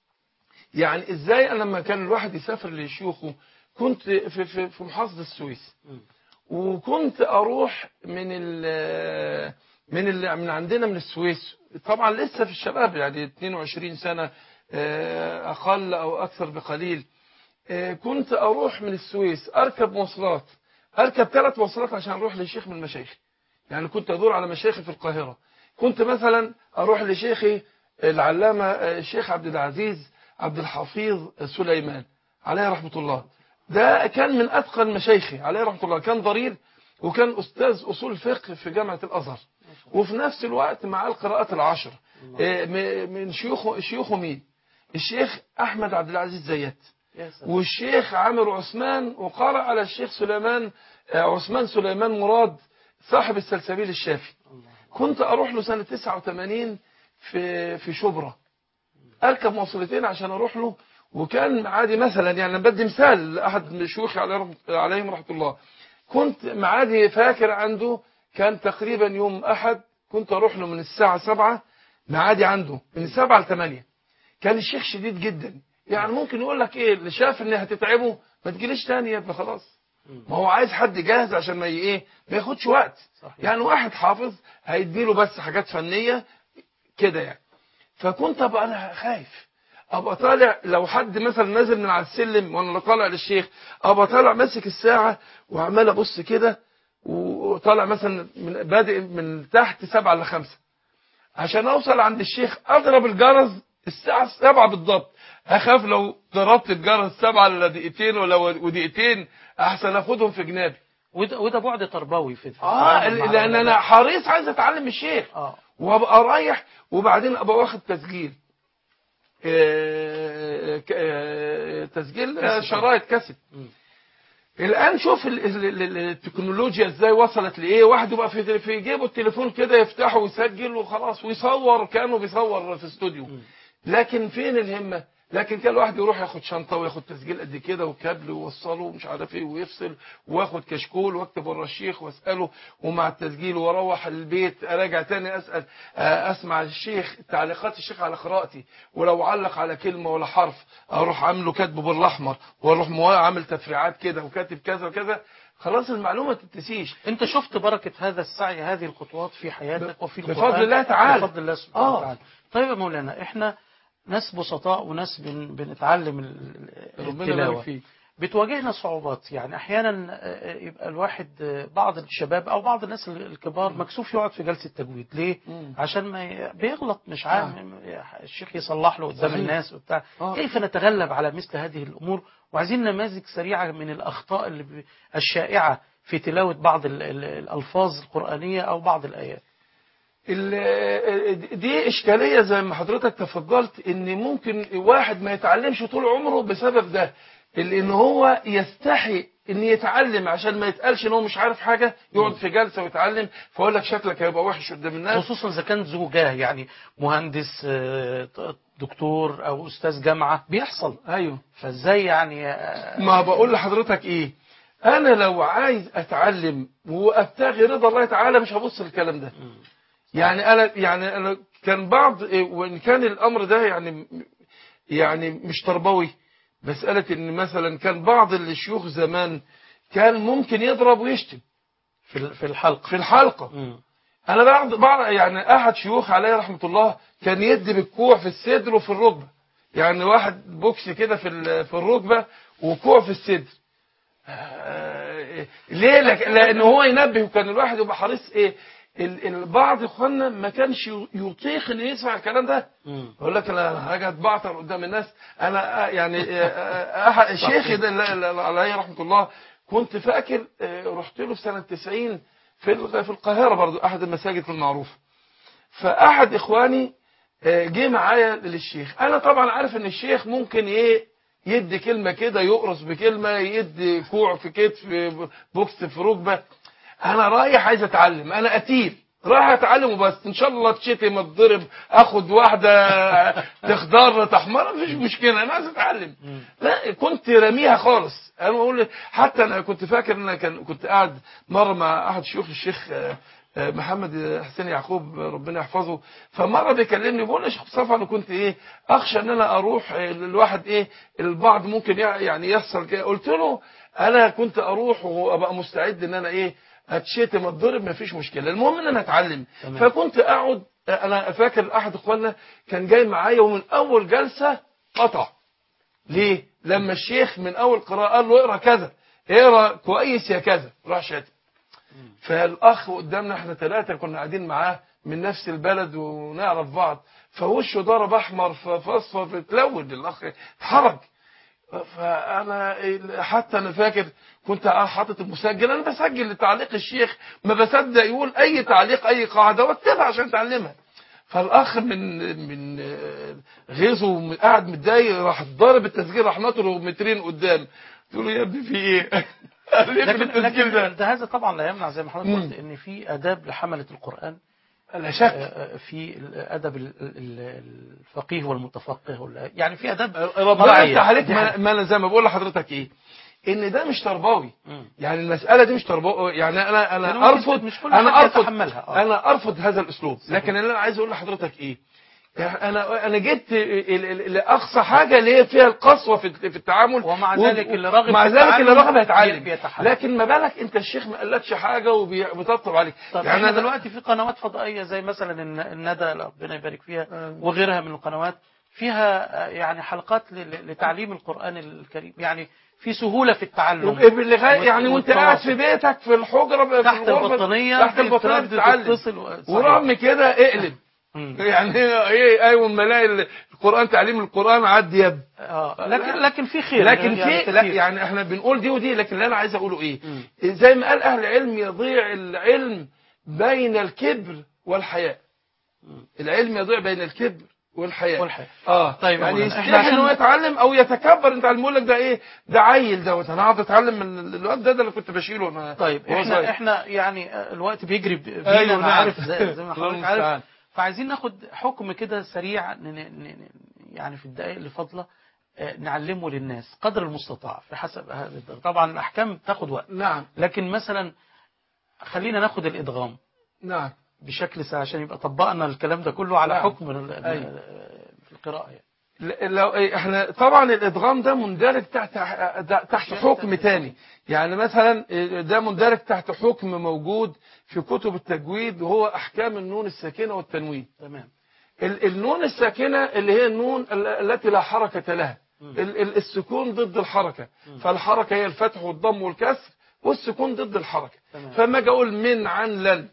Speaker 2: يعني ازاي انا لما كان الواحد يسافر لشيوخه كنت في في في محافظه السويس وكنت اروح من ال من ال من عندنا من السويس طبعا لسه في الشباب يعني 22 سنه آه، اقل او اكثر بقليل آه، كنت اروح من السويس اركب مواصلات اركب ثلاث مواصلات عشان اروح لشيخ من المشايخ يعني كنت ادور على مشايخي في القاهره كنت مثلا اروح لشيخي العلامه آه، الشيخ عبد العزيز عبد الحفيظ سليمان عليه رحمه الله ده كان من اتقن مشايخي عليه رحمه الله كان ضرير وكان استاذ اصول فقه في جامعه الازهر وفي نفس الوقت مع القراءات العشر آه، م- من شيوخه شيوخه مين الشيخ احمد عبد العزيز زيات
Speaker 1: يا سلام.
Speaker 2: والشيخ عامر عثمان وقرأ على الشيخ سليمان آه، عثمان سليمان مراد صاحب السلسبيل الشافي كنت أروح له سنة 89 في في شبرا أركب مواصلتين عشان أروح له وكان عادي مثلا يعني أنا بدي مثال لأحد من شيوخي عليه رحمة- عليهم رحمة الله كنت معادي فاكر عنده كان تقريبا يوم أحد كنت أروح له من الساعة سبعة معادي عنده من سبعة لثمانية كان الشيخ شديد جدا يعني ممكن يقول لك ايه اللي شاف ان هتتعبه ما تجيليش تاني يا ابني خلاص ما هو عايز حد جاهز عشان ما ي- ايه ما ياخدش وقت
Speaker 1: صحيح.
Speaker 2: يعني واحد حافظ هيديله بس حاجات فنية كده يعني فكنت ابقى انا خايف ابقى طالع لو حد مثلا نازل من على السلم وانا طالع للشيخ ابقى طالع ماسك الساعة وعمال ابص كده وطالع مثلا من بادئ من تحت سبعة لخمسة عشان اوصل عند الشيخ اضرب الجرس الساعة سبعة بالضبط اخاف لو ضربت الجرس سبعة الا دقيقتين ولا ودقيقتين احسن اخدهم في جنابي
Speaker 1: وده, وده بعد تربوي في في
Speaker 2: اه
Speaker 1: التعامل مع
Speaker 2: لان انا
Speaker 1: العلماء.
Speaker 2: حريص عايز اتعلم من الشيخ
Speaker 1: اه
Speaker 2: وابقى رايح وبعدين ابقى واخد تسجيل آه، ك- آه، تسجيل آه،
Speaker 1: كاسيت.
Speaker 2: شرايط كاسيت
Speaker 1: مم.
Speaker 2: الان شوف ال- ال- ال- التكنولوجيا ازاي وصلت لايه واحد يبقى في في جيبه التليفون كده يفتحه ويسجل وخلاص ويصور كانه بيصور في استوديو لكن فين الهمه لكن كان الواحد يروح ياخد شنطه وياخد تسجيل قد كده وكابل ويوصله ومش عارف ايه ويفصل واخد كشكول واكتب ورا الشيخ واساله ومع التسجيل واروح البيت اراجع تاني اسال آه، اسمع الشيخ تعليقات الشيخ على قراءتي ولو علق على كلمه ولا حرف اروح عامله كاتبه بالاحمر واروح موا- عامل تفريعات كده وكاتب كذا وكذا خلاص المعلومه ما تتنسيش
Speaker 1: انت شفت بركة هذا السعي هذه الخطوات في حياتك وفي
Speaker 2: بفضل
Speaker 1: القرآن
Speaker 2: الله تعالى.
Speaker 1: بفضل الله سبحانه
Speaker 2: آه.
Speaker 1: وتعالى طيب يا مولانا احنا ناس بسطاء وناس بن بنتعلم ال- ال-
Speaker 2: ربنا يبارك
Speaker 1: التلاوة
Speaker 2: فيك
Speaker 1: بتواجهنا صعوبات يعني احيانا آه، يبقى الواحد آه، بعض الشباب او بعض الناس الكبار مكسوف يقعد في جلسة تجويد ليه
Speaker 2: مم.
Speaker 1: عشان ما ي- بيغلط مش عارف الشيخ يصلح له قدام
Speaker 2: صحيح.
Speaker 1: الناس وبتاع
Speaker 2: آه.
Speaker 1: كيف نتغلب على مثل هذه الامور وعايزين نماذج سريعة من الاخطاء اللي ب- الشائعة في تلاوة بعض ال- ال- الالفاظ القرآنية او بعض الايات
Speaker 2: ال- دي إشكالية زي ما حضرتك تفضلت إن ممكن واحد ما يتعلمش طول عمره بسبب ده اللي إن هو يستحي إن يتعلم عشان ما يتقالش إن هو مش عارف حاجة يقعد في جلسة ويتعلم فأقول لك شكلك هيبقى وحش قدام الناس
Speaker 1: خصوصا اذا كان زوجاه يعني مهندس آه، دكتور او استاذ جامعه بيحصل
Speaker 2: أيوه
Speaker 1: فازاي يعني آه،
Speaker 2: ما بقول لحضرتك إيه أنا لو عايز أتعلم وأبتغي رضا الله تعالى مش هبص للكلام ده يعني انا يعني انا كان بعض وان كان الامر ده يعني يعني مش تربوي مساله ان مثلا كان بعض الشيوخ زمان كان ممكن يضرب ويشتم
Speaker 1: في ال- في الحلقه
Speaker 2: في الحلقه
Speaker 1: مم.
Speaker 2: انا بعض بعض يعني احد شيوخ عليه رحمه الله كان يدي بالكوع في الصدر وفي الركبه يعني واحد بوكس كده في ال- في الركبه وكوع في الصدر آه، ليه لك لان هو ينبه وكان الواحد يبقى حريص ايه ال- البعض اخواننا ما كانش يطيق انه يسمع الكلام ده
Speaker 1: مم.
Speaker 2: يقول لك انا هاجي اتبعتر قدام الناس انا آه، يعني آه، آه، أحد الشيخ ده اللي- اللي عليه رحمه الله كنت فاكر آه، رحت له في سنه 90 في ال- في القاهره برضو احد المساجد المعروفه فاحد اخواني آه، جه معايا للشيخ انا طبعا عارف ان الشيخ ممكن ايه يدي كلمه كده يقرص بكلمه يدي كوع في كتف بوكس في ركبه انا رايح عايز اتعلم انا قتيل رايح اتعلم وبس ان شاء الله اتشتم اتضرب اخد واحده تخضر تحمر مفيش مشكله انا عايز اتعلم لا كنت راميها خالص انا بقول حتى انا كنت فاكر ان أنا كان كنت قاعد مره مع احد شيوخ الشيخ آه، آه، محمد حسين يعقوب ربنا يحفظه فمره بيكلمني بيقول لي يا شيخ مصطفى انا كنت ايه اخشى ان انا اروح آه، الواحد ايه البعض ممكن يع- يعني يحصل كده قلت له انا كنت اروح وابقى مستعد ان انا ايه اتشتم اتضرب مفيش مشكله المهم ان انا اتعلم
Speaker 1: تمام.
Speaker 2: فكنت اقعد انا فاكر احد اخواننا كان جاي معايا ومن اول جلسه قطع ليه لما الشيخ من اول قراءه قال له اقرا كذا اقرا كويس يا كذا راح شاتم فالاخ قدامنا احنا ثلاثه كنا قاعدين معاه من نفس البلد ونعرف بعض فوشه ضرب احمر ف- فاصفر فتلون الاخ اتحرج فانا حتى انا فاكر كنت حاطط المسجل انا بسجل لتعليق الشيخ ما بصدق يقول اي تعليق اي قاعده واكتبها عشان اتعلمها فالاخ من من آه، غيظه قاعد متضايق راح ضارب التسجيل راح نطره مترين قدام قلت له يا ابني في ايه؟ قال لي
Speaker 1: لكن
Speaker 2: اقفل التسجيل
Speaker 1: لكن
Speaker 2: ده
Speaker 1: ده هذا طبعا لا يمنع زي ما حضرتك
Speaker 2: مم.
Speaker 1: قلت ان في اداب لحمله القران
Speaker 2: لا شك
Speaker 1: آه، في الادب ال- ال- الفقيه والمتفقه وال- يعني في ادب
Speaker 2: ربنا
Speaker 1: مرعية.
Speaker 2: يفتح عليك
Speaker 1: دي
Speaker 2: ما
Speaker 1: حاجة.
Speaker 2: ما انا زي ما بقول لحضرتك ايه ان ده مش تربوي
Speaker 1: مم.
Speaker 2: يعني المساله دي مش تربوي يعني انا
Speaker 1: لأنه
Speaker 2: انا
Speaker 1: ممكن
Speaker 2: ارفض
Speaker 1: مش كل
Speaker 2: انا
Speaker 1: حد
Speaker 2: ارفض
Speaker 1: يتحملها. آه.
Speaker 2: انا ارفض هذا الاسلوب لكن اللي انا عايز اقول لحضرتك ايه يعني انا انا جيت ال- ال- لاقصى حاجه اللي هي فيها القسوه في في التعامل
Speaker 1: ومع
Speaker 2: و-
Speaker 1: ذلك اللي راغب
Speaker 2: مع
Speaker 1: في
Speaker 2: ذلك اللي
Speaker 1: التعلم
Speaker 2: راغب هيتعلم
Speaker 1: بيتحلم.
Speaker 2: لكن ما بالك انت الشيخ ما قالكش حاجه وبيطبطب عليك
Speaker 1: طب
Speaker 2: يعني
Speaker 1: احنا
Speaker 2: أنا
Speaker 1: دلوقتي في قنوات فضائيه زي مثلا الن- الندى ربنا يبارك فيها وغيرها من القنوات فيها آه، يعني حلقات ل- لتعليم القران الكريم يعني في سهوله في التعلم
Speaker 2: بالغاية يعني وانت
Speaker 1: والتواصل.
Speaker 2: قاعد في بيتك في الحجره في
Speaker 1: تحت
Speaker 2: الغرفة،
Speaker 1: البطانيه
Speaker 2: تحت البطانيه
Speaker 1: بتردد
Speaker 2: بتتعلم
Speaker 1: وتتصل و- صحيح.
Speaker 2: ورغم كده اقلب
Speaker 1: مم.
Speaker 2: يعني ايه ايوه اما الاقي القران تعليم القران عدي يد
Speaker 1: اه لكن لكن في خير
Speaker 2: لكن
Speaker 1: يعني
Speaker 2: في لا
Speaker 1: كثير.
Speaker 2: يعني احنا بنقول دي ودي لكن اللي انا عايز اقوله ايه
Speaker 1: مم.
Speaker 2: زي ما قال اهل العلم يضيع العلم بين الكبر والحياء العلم يضيع بين الكبر والحياء
Speaker 1: والحياء.
Speaker 2: اه
Speaker 1: طيب يا
Speaker 2: يعني
Speaker 1: مولانا، إحنا
Speaker 2: يستحي
Speaker 1: عشان-
Speaker 2: انه يتعلم او يتكبر انت علمه لك ده ايه ده عيل دوت انا هقعد اتعلم من الواد ده, ده اللي كنت بشيله انا
Speaker 1: طيب
Speaker 2: وهو
Speaker 1: احنا
Speaker 2: صغير.
Speaker 1: احنا يعني آه، الوقت بيجري ب- بينا
Speaker 2: أيوة،
Speaker 1: انا
Speaker 2: نعم.
Speaker 1: عارف زي, زي ما
Speaker 2: الله
Speaker 1: حضرتك عارف
Speaker 2: المستعان.
Speaker 1: فعايزين ناخد حكم كده سريع ن- ن- ن- يعني في الدقائق اللي فاضله آه، نعلمه للناس قدر المستطاع في حسب هذا الدرجة. طبعا الاحكام تاخد وقت
Speaker 2: نعم
Speaker 1: لكن مثلا خلينا ناخد الادغام
Speaker 2: نعم
Speaker 1: بشكل سهل عشان يبقى طبقنا الكلام ده كله على
Speaker 2: نعم.
Speaker 1: حكم ال- ال-
Speaker 2: أيوة.
Speaker 1: في القراءه يعني.
Speaker 2: ل- لو إيه، احنا طبعا الادغام ده مندرج تحت تحت حكم تاني يعني مثلا إيه، ده مندرج تحت حكم موجود في كتب التجويد وهو احكام النون الساكنه والتنوين
Speaker 1: تمام
Speaker 2: ال- النون الساكنه اللي هي النون ال- التي لا حركه لها ال- ال- السكون ضد الحركه فالحركه هي الفتح والضم والكسر والسكون ضد الحركه
Speaker 1: تمام.
Speaker 2: فما اجي اقول من عن لن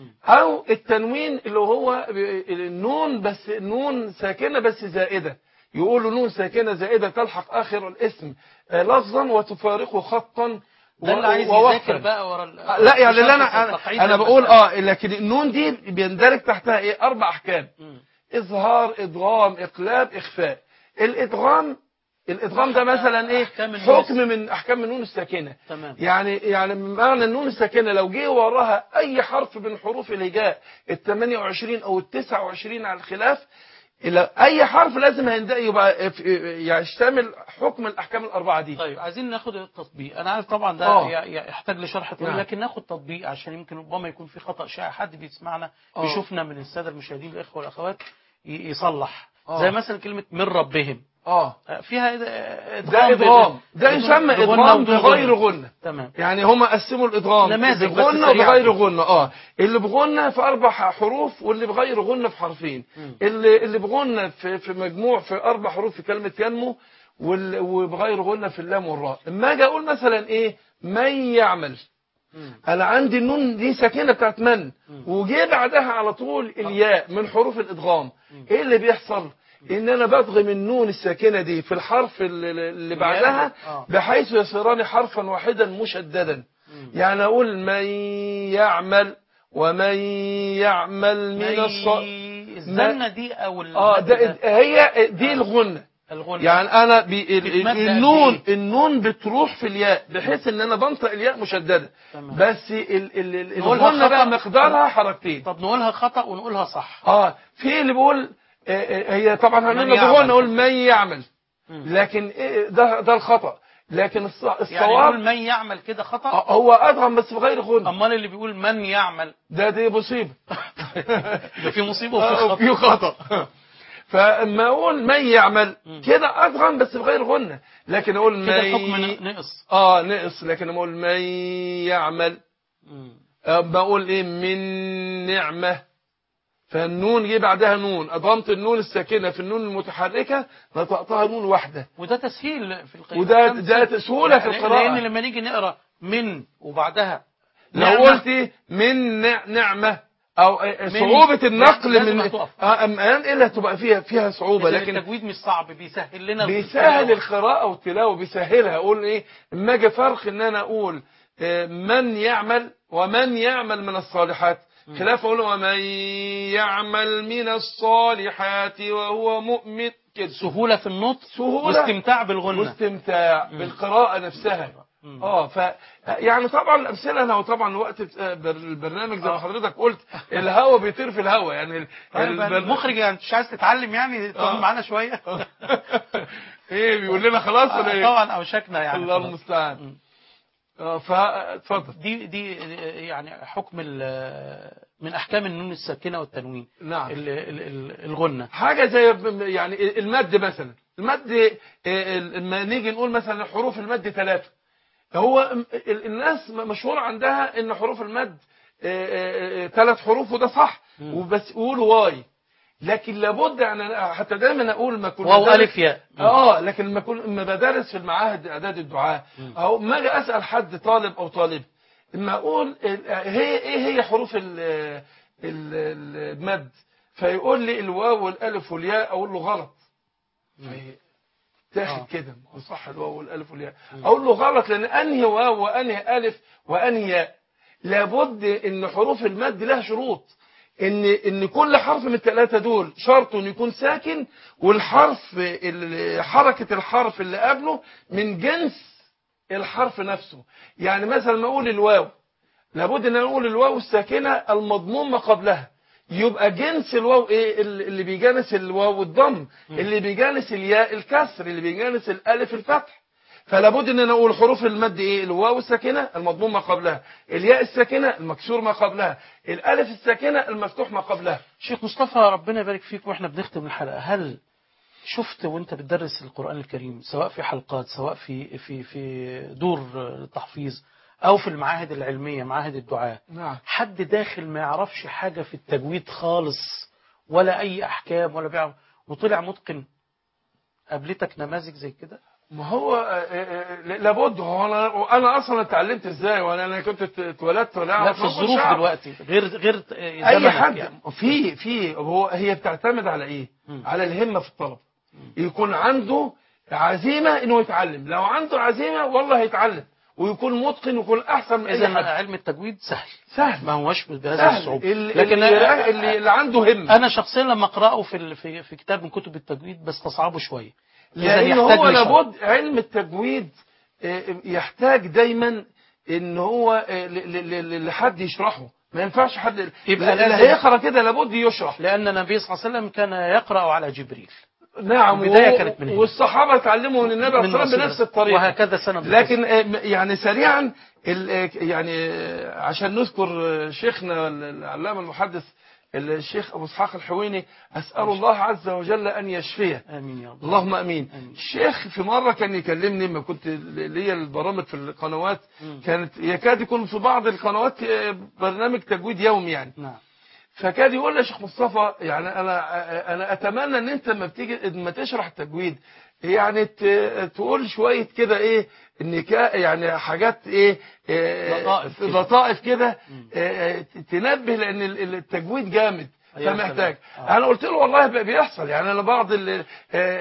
Speaker 2: او التنوين اللي هو ب- النون بس نون ساكنه بس زائده يقولوا نون ساكنه زائده تلحق اخر الاسم آه، لفظا وتفارقه خطا
Speaker 1: ده اللي
Speaker 2: و-
Speaker 1: عايز
Speaker 2: ووقفاً.
Speaker 1: يذاكر بقى ورا ال-
Speaker 2: آه، لا يعني اللي
Speaker 1: الشرح
Speaker 2: انا انا,
Speaker 1: والتقعيد
Speaker 2: أنا
Speaker 1: ده
Speaker 2: بقول
Speaker 1: بس.
Speaker 2: اه لكن النون دي بيندرج تحتها ايه اربع احكام
Speaker 1: مم.
Speaker 2: اظهار ادغام اقلاب اخفاء الادغام الادغام ده مثلا ايه
Speaker 1: أحكام النون
Speaker 2: حكم من احكام النون الساكنه
Speaker 1: تمام
Speaker 2: يعني يعني معنى النون الساكنه لو جه وراها اي حرف من حروف الهجاء ال 28 او ال 29 على الخلاف إلى اي حرف لازم هيندق يبقى يشتمل حكم الاحكام الاربعه دي
Speaker 1: طيب عايزين ناخد التطبيق انا عارف طبعا ده
Speaker 2: آه.
Speaker 1: ي- ي- يحتاج لشرح طويل
Speaker 2: نعم.
Speaker 1: لكن ناخد تطبيق عشان يمكن ربما يكون في خطأ شائع حد بيسمعنا
Speaker 2: آه.
Speaker 1: بيشوفنا من السادة المشاهدين الاخوة والاخوات ي- يصلح
Speaker 2: آه.
Speaker 1: زي مثلا كلمة من ربهم
Speaker 2: اه
Speaker 1: آه، فيها إد-
Speaker 2: ده ادغام ده
Speaker 1: بدون-
Speaker 2: يسمى
Speaker 1: بغنى
Speaker 2: ادغام
Speaker 1: وبدون
Speaker 2: بغير
Speaker 1: غنى.
Speaker 2: غنه
Speaker 1: تمام
Speaker 2: يعني هم قسموا الادغام
Speaker 1: نماذج بس
Speaker 2: بغنة
Speaker 1: سريعة
Speaker 2: وبغير
Speaker 1: كده.
Speaker 2: غنة اه اللي بغنة في اربع حروف واللي بغير غنة في حرفين
Speaker 1: مم.
Speaker 2: اللي اللي بغنة في في مجموع في اربع حروف في كلمة ينمو وال- وبغير غنة في اللام والراء اما اجي اقول مثلا ايه من يعمل
Speaker 1: مم.
Speaker 2: انا عندي النون دي ساكنه بتاعت من وجي بعدها على طول الياء من حروف الادغام ايه اللي بيحصل ان انا بدغم النون الساكنه دي في الحرف اللي اللي بعدها
Speaker 1: آه.
Speaker 2: بحيث يصيران حرفا واحدا مشددا يعني اقول من يعمل ومن يعمل من الص
Speaker 1: الزنة دي او ال-
Speaker 2: اه ده هي دي الغنه
Speaker 1: الغنى
Speaker 2: يعني انا بي ال- ال-
Speaker 1: بتمد قد
Speaker 2: النون
Speaker 1: إيه؟
Speaker 2: النون بتروح في الياء بحيث ان انا بنطق الياء مشدده
Speaker 1: تمام.
Speaker 2: بس ال ال ال
Speaker 1: نقولها
Speaker 2: الغنه بقى
Speaker 1: خطأ.
Speaker 2: مقدارها حركتين
Speaker 1: طب نقولها خطأ ونقولها صح
Speaker 2: اه في اللي بيقول آه، آه، هي طبعا
Speaker 1: من
Speaker 2: هنقول
Speaker 1: يعمل.
Speaker 2: بغنى نقول من يعمل
Speaker 1: مم.
Speaker 2: لكن إيه ده ده الخطا لكن الص-
Speaker 1: يعني
Speaker 2: الصواب
Speaker 1: يقول من يعمل كده خطأ
Speaker 2: آه، هو ادغم بس بغير غنى
Speaker 1: امال اللي بيقول من يعمل
Speaker 2: ده دي مصيبه
Speaker 1: ده في مصيبة وفي
Speaker 2: آه،
Speaker 1: خطأ
Speaker 2: في خطا فاما اقول من يعمل كده ادغم بس بغير غنى لكن اقول
Speaker 1: كده
Speaker 2: من
Speaker 1: الحكم ن- نقص
Speaker 2: اه نقص لكن اقول من يعمل
Speaker 1: مم.
Speaker 2: بقول ايه من نعمة فالنون جه بعدها نون اضغمت النون الساكنة في النون المتحركة نطقتها نون واحدة
Speaker 1: وده تسهيل في القراءة
Speaker 2: وده ده سهولة في
Speaker 1: لأن
Speaker 2: القراءة
Speaker 1: لما نيجي نقرا من وبعدها
Speaker 2: لو
Speaker 1: نعمة،
Speaker 2: قلت إيه؟ من نع- نعمة او آه، صعوبة النقل
Speaker 1: لازم
Speaker 2: من
Speaker 1: هتقف.
Speaker 2: اه أم- ايه اللي هتبقى فيها فيها صعوبة
Speaker 1: إذا
Speaker 2: لكن
Speaker 1: التجويد مش صعب بيسهل لنا
Speaker 2: بيسهل
Speaker 1: القراءة.
Speaker 2: القراءة والتلاوة بيسهلها اقول ايه اما اجي فرق ان انا اقول آه، من يعمل ومن يعمل من الصالحات خلاف اقول ومن يعمل من الصالحات وهو مؤمن كده
Speaker 1: سهولة في النطق
Speaker 2: سهولة
Speaker 1: واستمتاع بالغنى
Speaker 2: واستمتاع بالقراءة نفسها
Speaker 1: مم.
Speaker 2: اه ف يعني طبعا الامثله لو طبعا وقت بر- البرنامج زي ما حضرتك قلت الهوا بيطير في الهوا يعني ال-
Speaker 1: طيب
Speaker 2: البر-
Speaker 1: المخرج يعني مش عايز تتعلم يعني تقعد
Speaker 2: آه.
Speaker 1: معانا شويه
Speaker 2: ايه بيقول لنا خلاص ولا
Speaker 1: آه،
Speaker 2: ايه؟
Speaker 1: طبعا اوشكنا يعني
Speaker 2: الله
Speaker 1: خلاص.
Speaker 2: المستعان
Speaker 1: مم.
Speaker 2: اه فاتفضل
Speaker 1: دي دي يعني حكم ال- من احكام النون الساكنه والتنوين
Speaker 2: نعم
Speaker 1: ال- ال- ال- الغنه
Speaker 2: حاجة زي ب- يعني المد مثلا المد آه، لما نيجي نقول مثلا حروف المد ثلاثة هو م- ال- الناس م- مشهور عندها ان حروف المد ثلاث حروف وده صح
Speaker 1: مم.
Speaker 2: وبس يقولوا واي لكن لابد ان حتى دايما اقول ما كنت
Speaker 1: واو
Speaker 2: بدرس-
Speaker 1: الف ياء
Speaker 2: اه لكن لما كنت لما بدرس في المعاهد اعداد الدعاء
Speaker 1: مم.
Speaker 2: او ما اجي اسال حد طالب او طالب اما اقول ال- هي ايه هي حروف ال- ال- المد فيقول لي الواو والالف والياء اقول له غلط في- تاخد
Speaker 1: آه.
Speaker 2: كده صح الواو والالف والياء اقول له غلط لان انهي واو وانهي الف وانهي ياء لابد ان حروف المد لها شروط ان ان كل حرف من الثلاثه دول شرط إنه يكون ساكن والحرف ال- حركه الحرف اللي قبله من جنس الحرف نفسه يعني مثلا ما اقول الواو لابد ان أنا اقول الواو الساكنه المضموم ما قبلها يبقى جنس الواو ايه ال- اللي بيجانس الواو الضم اللي بيجانس الياء الكسر اللي بيجانس الالف الفتح فلا بد ان انا اقول حروف المد ايه الواو الساكنه المضموم ما قبلها الياء الساكنه المكسور ما قبلها الالف الساكنه المفتوح ما قبلها
Speaker 1: شيخ مصطفى ربنا يبارك فيك واحنا بنختم الحلقه هل شفت وانت بتدرس القران الكريم سواء في حلقات سواء في في في دور التحفيظ او في المعاهد العلميه معاهد الدعاء
Speaker 2: نعم
Speaker 1: حد داخل ما يعرفش حاجه في التجويد خالص ولا اي احكام ولا بيعرف وطلع متقن قابلتك نماذج زي كده
Speaker 2: ما هو آه، آه، آه، لابد هو انا انا اصلا اتعلمت ازاي وانا انا كنت اتولدت ولا
Speaker 1: لا
Speaker 2: أعرف
Speaker 1: في
Speaker 2: ما
Speaker 1: الظروف
Speaker 2: كنتش أعرف.
Speaker 1: دلوقتي غير غير
Speaker 2: اي
Speaker 1: زمنك
Speaker 2: حد
Speaker 1: يعني.
Speaker 2: في في هو هي بتعتمد على ايه
Speaker 1: مم.
Speaker 2: على الهمه في الطلب يكون عنده عزيمه انه يتعلم لو عنده عزيمه والله هيتعلم ويكون متقن ويكون احسن من اي
Speaker 1: اذا
Speaker 2: حد
Speaker 1: علم التجويد سهل
Speaker 2: سهل
Speaker 1: ما هوش بهذه
Speaker 2: سهل
Speaker 1: الصعوبه
Speaker 2: اللي,
Speaker 1: لكن
Speaker 2: اللي, اللي, اللي عنده همه
Speaker 1: انا شخصيا لما اقراه في ال- في في كتاب من كتب التجويد بستصعبه شويه إذا
Speaker 2: لان
Speaker 1: يحتاج
Speaker 2: هو
Speaker 1: لشرح.
Speaker 2: لابد علم التجويد آه، يحتاج دايما ان هو آه، ل- ل- ل- لحد يشرحه ما ينفعش حد
Speaker 1: يبقى
Speaker 2: اللي
Speaker 1: لازم-
Speaker 2: هيقرا كده لابد يشرح
Speaker 1: لان النبي صلى الله عليه وسلم كان يقرا على جبريل
Speaker 2: نعم
Speaker 1: البداية
Speaker 2: وهو-
Speaker 1: كانت من هنا.
Speaker 2: والصحابه اتعلموا من النبي
Speaker 1: من
Speaker 2: صلى الله عليه وسلم
Speaker 1: رسول
Speaker 2: بنفس
Speaker 1: الله.
Speaker 2: الطريقه
Speaker 1: وهكذا سند
Speaker 2: لكن آه، يعني سريعا ال- آه، يعني آه، عشان نذكر آه، شيخنا العلامه المحدث الشيخ ابو اسحاق الحويني اسال الله عز وجل ان يشفيه
Speaker 1: امين يا رب
Speaker 2: اللهم امين
Speaker 1: آمين.
Speaker 2: الشيخ في مره كان يكلمني لما كنت ليا البرامج في القنوات
Speaker 1: مم.
Speaker 2: كانت يكاد يكون في بعض القنوات آه، برنامج تجويد يومي يعني
Speaker 1: نعم
Speaker 2: فكان يقول لي يا شيخ مصطفى يعني انا انا اتمنى ان انت لما بتيجي لما تشرح التجويد يعني ت- تقول شويه كده ايه النكاء يعني حاجات ايه آه،
Speaker 1: لطائف كده.
Speaker 2: لطائف كده
Speaker 1: مم.
Speaker 2: آه، تنبه لان ال- ال- التجويد جامد
Speaker 1: أيوة
Speaker 2: فمحتاج
Speaker 1: سلام. آه.
Speaker 2: انا قلت له والله بقى بيحصل يعني انا بعض ال ال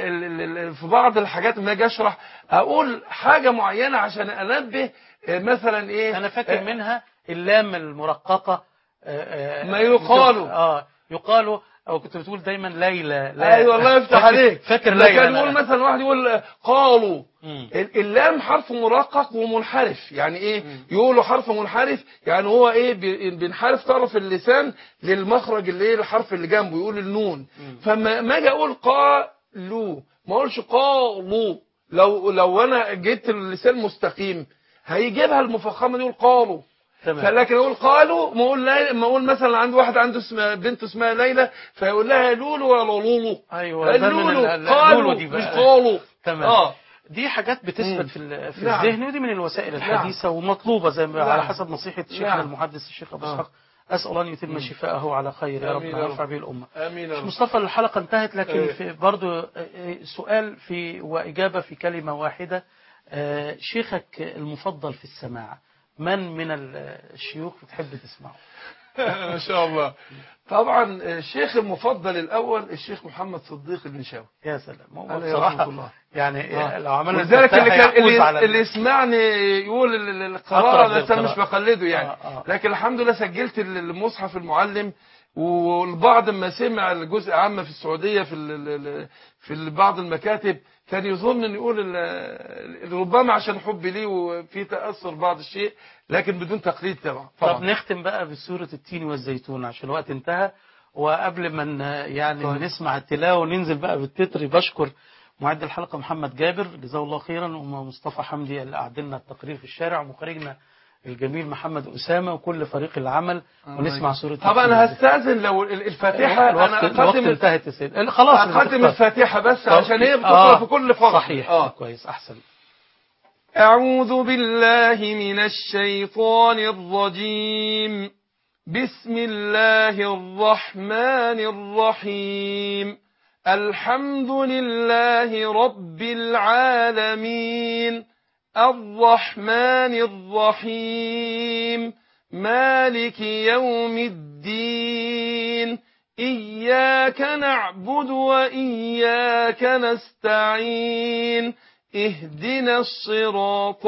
Speaker 2: ال ال في بعض الحاجات لما اجي اشرح اقول حاجه معينه عشان انبه آه، مثلا ايه
Speaker 1: انا فاكر
Speaker 2: آه،
Speaker 1: منها اللام المرققه آه، آه،
Speaker 2: ما يقال.
Speaker 1: اه يقال او كنت بتقول دايما ليلى لا
Speaker 2: ايوه الله يفتح
Speaker 1: فاكر-
Speaker 2: عليك
Speaker 1: فاكر
Speaker 2: لما
Speaker 1: ليلى
Speaker 2: كان
Speaker 1: أنا.
Speaker 2: يقول مثلا واحد يقول قالوا
Speaker 1: مم.
Speaker 2: ال- اللام حرف مرقق ومنحرف يعني ايه
Speaker 1: مم.
Speaker 2: يقولوا حرف منحرف يعني هو ايه بي- بينحرف طرف اللسان للمخرج اللي ايه الحرف اللي جنبه يقول النون
Speaker 1: مم.
Speaker 2: فما ما اجي اقول قالوا ما اقولش قالوا لو لو انا جيت اللسان مستقيم هيجيبها المفخمه دي يقول قالوا
Speaker 1: تمام
Speaker 2: فلكن اقول قالوا ما اقول ليلى ما اقول مثلا عند واحد عنده اسمها بنته اسمها ليلى فيقول لها لولو ولا لولو
Speaker 1: ايوه ده من
Speaker 2: اللولو
Speaker 1: ال-
Speaker 2: قالوا
Speaker 1: اللولو دي
Speaker 2: مش
Speaker 1: بقى
Speaker 2: قالوا
Speaker 1: تمام
Speaker 2: اه
Speaker 1: دي حاجات
Speaker 2: مم.
Speaker 1: بتثبت في ال- في
Speaker 2: نعم.
Speaker 1: الذهن ودي من الوسائل الحديثه ومطلوبه زي ما
Speaker 2: نعم.
Speaker 1: على حسب نصيحه شيخنا
Speaker 2: نعم.
Speaker 1: المحدث الشيخ ابو
Speaker 2: آه.
Speaker 1: اسحاق اسال الله ان يتم شفاءه على خير يا رب
Speaker 2: آمين يا رب.
Speaker 1: وينفع به الامه
Speaker 2: امين يا
Speaker 1: شيخ
Speaker 2: رب.
Speaker 1: مصطفى الحلقه انتهت لكن
Speaker 2: إيه.
Speaker 1: في برضو سؤال في واجابه في كلمه واحده آه، شيخك المفضل في السماع من من الشيوخ بتحب تسمعه
Speaker 2: ما شاء الله طبعا الشيخ المفضل الاول الشيخ محمد صديق المنشاوي
Speaker 1: يا سلام هو
Speaker 2: عليه
Speaker 1: بصراحه
Speaker 2: رحمه الله
Speaker 1: يعني
Speaker 2: آه.
Speaker 1: لو عملنا
Speaker 2: ولذلك اللي
Speaker 1: استفتاء
Speaker 2: كان
Speaker 1: هيحوز
Speaker 2: اللي,
Speaker 1: على ال-
Speaker 2: اللي يسمعني يقول ال- ال- القراءة
Speaker 1: أقرب
Speaker 2: بس انا مش
Speaker 1: للقراءة.
Speaker 2: بقلده يعني
Speaker 1: آه، آه.
Speaker 2: لكن الحمد لله سجلت ال- المصحف المعلم والبعض ما سمع الجزء عامة في السعودية في ال- ال- ال- في ال- بعض المكاتب كان يظن ان يقول ال- ربما عشان حبي ليه وفي تاثر بعض الشيء لكن بدون تقليد طبعا
Speaker 1: طب
Speaker 2: طبعا
Speaker 1: نختم بقى بسورة التين والزيتون عشان الوقت انتهى وقبل ما ن- يعني
Speaker 2: طيب.
Speaker 1: نسمع التلاوة وننزل بقى بالتتر بشكر معد الحلقة محمد جابر جزاه الله خيرا ومصطفى حمدي اللي قعد لنا التقرير في الشارع ومخرجنا الجميل محمد أسامة وكل فريق العمل ونسمع سورة
Speaker 2: طب
Speaker 1: التين
Speaker 2: انا
Speaker 1: والزيتون.
Speaker 2: هستاذن لو ال- الفاتحه
Speaker 1: الوقت,
Speaker 2: انا
Speaker 1: الوقت
Speaker 2: اقدم
Speaker 1: انتهت يا سيدي خلاص
Speaker 2: اقدم
Speaker 1: بتختار.
Speaker 2: الفاتحه بس
Speaker 1: طب-
Speaker 2: عشان هي بتقرا
Speaker 1: آه،
Speaker 2: في كل فرح
Speaker 1: صحيح
Speaker 2: اه
Speaker 1: كويس أحسن
Speaker 2: أعوذ بالله من الشيطان الرجيم بسم الله الرحمن الرحيم الحمد لله رب العالمين الرحمن الرحيم مالك يوم الدين إياك نعبد وإياك نستعين اهدنا الصراط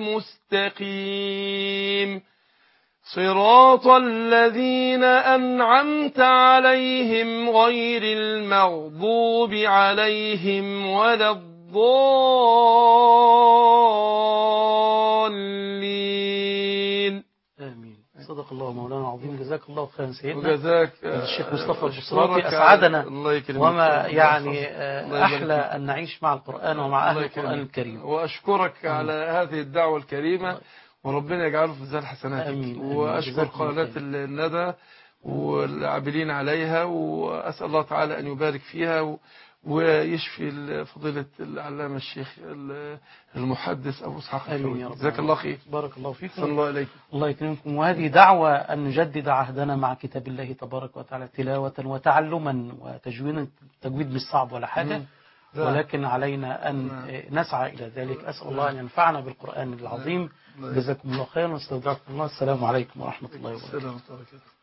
Speaker 2: المستقيم صراط الذين أنعمت عليهم غير المغضوب عليهم ولا الضالين
Speaker 1: آمين صدق الله مولانا العظيم جزاك الله خيرا سيدنا
Speaker 2: وجزاك
Speaker 1: الشيخ مصطفى
Speaker 2: أشكرك
Speaker 1: البصراتي
Speaker 2: على-
Speaker 1: أسعدنا
Speaker 2: الله يكرمك
Speaker 1: وما
Speaker 2: الله
Speaker 1: يعني
Speaker 2: يحفظك.
Speaker 1: آه،
Speaker 2: الله يبارك
Speaker 1: أحلى
Speaker 2: فيك.
Speaker 1: أن نعيش مع القرآن ومع أهل
Speaker 2: الله
Speaker 1: القرآن
Speaker 2: يكرمك.
Speaker 1: الكريم
Speaker 2: وأشكرك على هذه الدعوة الكريمة وربنا يجعله في ميزان حسناتك
Speaker 1: آمين. آمين.
Speaker 2: وأشكر
Speaker 1: جزاكم الله
Speaker 2: قناة
Speaker 1: خير.
Speaker 2: الندى والعاملين عليها وأسأل الله تعالى أن يبارك فيها و- ويشفي فضيلة العلامة الشيخ المحدث أبو إسحاق
Speaker 1: آمين يا
Speaker 2: الحويني.
Speaker 1: رب
Speaker 2: جزاك الله خير
Speaker 1: بارك الله
Speaker 2: صلى
Speaker 1: فيكم
Speaker 2: الله عليك
Speaker 1: الله يكرمكم وهذه دعوة أن نجدد عهدنا مع كتاب الله تبارك وتعالى تلاوة وتعلما وتجويدا تجويد مش صعب ولا حاجة
Speaker 2: مم. لا.
Speaker 1: ولكن علينا أن
Speaker 2: نعم.
Speaker 1: نسعى إلى ذلك أسأل الله أن ينفعنا بالقرآن العظيم
Speaker 2: نعم.
Speaker 1: جزاكم الله خيرا واستودعكم الله السلام عليكم ورحمة الله وبركاته
Speaker 2: السلام عليكم